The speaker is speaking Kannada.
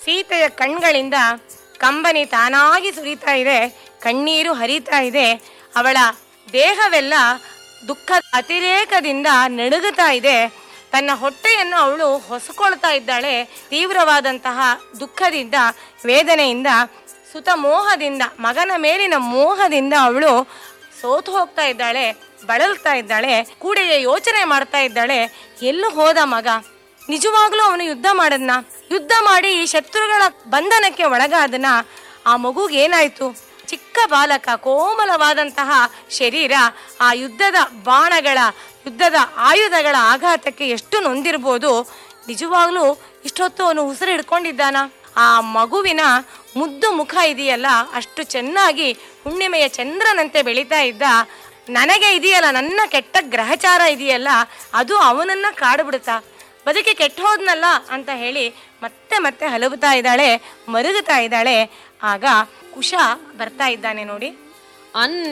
ಸೀತೆಯ ಕಣ್ಗಳಿಂದ ಕಂಬನಿ ತಾನಾಗಿ ಸುರಿತಾ ಇದೆ ಕಣ್ಣೀರು ಹರಿತಾ ಇದೆ ಅವಳ ದೇಹವೆಲ್ಲ ದುಃಖ ಅತಿರೇಕದಿಂದ ನಡುಗುತ್ತಾ ಇದೆ ತನ್ನ ಹೊಟ್ಟೆಯನ್ನು ಅವಳು ಹೊಸಕೊಳ್ತಾ ಇದ್ದಾಳೆ ತೀವ್ರವಾದಂತಹ ದುಃಖದಿಂದ ವೇದನೆಯಿಂದ ಸುತ ಮೋಹದಿಂದ ಮಗನ ಮೇಲಿನ ಮೋಹದಿಂದ ಅವಳು ಸೋತು ಹೋಗ್ತಾ ಇದ್ದಾಳೆ ಬಳಲ್ತಾ ಇದ್ದಾಳೆ ಕೂಡೆಗೆ ಯೋಚನೆ ಮಾಡ್ತಾ ಇದ್ದಾಳೆ ಎಲ್ಲೂ ಹೋದ ಮಗ ನಿಜವಾಗ್ಲೂ ಅವನು ಯುದ್ಧ ಮಾಡದ್ನ ಯುದ್ಧ ಮಾಡಿ ಈ ಶತ್ರುಗಳ ಬಂಧನಕ್ಕೆ ಒಳಗಾದನ ಆ ಮಗುಗೆ ಏನಾಯ್ತು ಚಿಕ್ಕ ಬಾಲಕ ಕೋಮಲವಾದಂತಹ ಶರೀರ ಆ ಯುದ್ಧದ ಬಾಣಗಳ ಯುದ್ಧದ ಆಯುಧಗಳ ಆಘಾತಕ್ಕೆ ಎಷ್ಟು ನೊಂದಿರ್ಬೋದು ನಿಜವಾಗ್ಲೂ ಇಷ್ಟೊತ್ತು ಅವನು ಉಸಿರು ಹಿಡ್ಕೊಂಡಿದ್ದಾನ ಆ ಮಗುವಿನ ಮುದ್ದು ಮುಖ ಇದೆಯಲ್ಲ ಅಷ್ಟು ಚೆನ್ನಾಗಿ ಹುಣ್ಣಿಮೆಯ ಚಂದ್ರನಂತೆ ಬೆಳೀತಾ ಇದ್ದ ನನಗೆ ಇದೆಯಲ್ಲ ನನ್ನ ಕೆಟ್ಟ ಗ್ರಹಚಾರ ಇದೆಯಲ್ಲ ಅದು ಅವನನ್ನ ಕಾಡ್ಬಿಡುತ್ತಾ ಬದುಕಿ ಕೆಟ್ಟ ಹೋದ್ನಲ್ಲ ಅಂತ ಹೇಳಿ ಮತ್ತೆ ಮತ್ತೆ ಹಲವುತ್ತಾ ಇದ್ದಾಳೆ ಮರುಗುತ್ತಾ ಇದ್ದಾಳೆ ಆಗ ಕುಶ ಬರ್ತಾ ಇದ್ದಾನೆ ನೋಡಿ ಅನ್